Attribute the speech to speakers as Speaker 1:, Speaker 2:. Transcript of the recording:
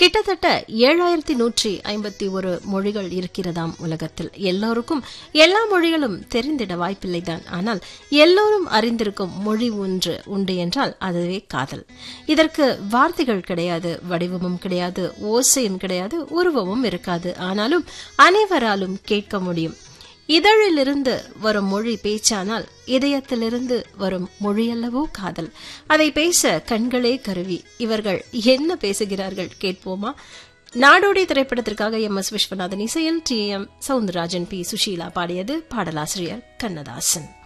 Speaker 1: கிட்டத்தட்ட ஏழாயிரத்தி நூற்றி ஐம்பத்தி ஒரு மொழிகள் இருக்கிறதாம் உலகத்தில் எல்லோருக்கும் எல்லா மொழிகளும் தெரிந்திட வாய்ப்பில்லைதான் ஆனால் எல்லோரும் அறிந்திருக்கும் மொழி ஒன்று உண்டு என்றால் அதுவே காதல் இதற்கு வார்த்தைகள் கிடையாது வடிவமும் கிடையாது ஓசையும் கிடையாது உருவமும் இருக்காது ஆனாலும் அனைவராலும் கேட்க முடியும் இதழிலிருந்து வரும் மொழி பேச்சானால் இதயத்திலிருந்து வரும் மொழியல்லவோ காதல் அதை பேச கண்களே கருவி இவர்கள் என்ன பேசுகிறார்கள் கேட்போமா நாடோடி திரைப்படத்திற்காக எம் எஸ் விஸ்வநாதன் இசையில் T M Soundararajan P Susheela பாடியது பாடலாசிரியர் கண்ணதாசன்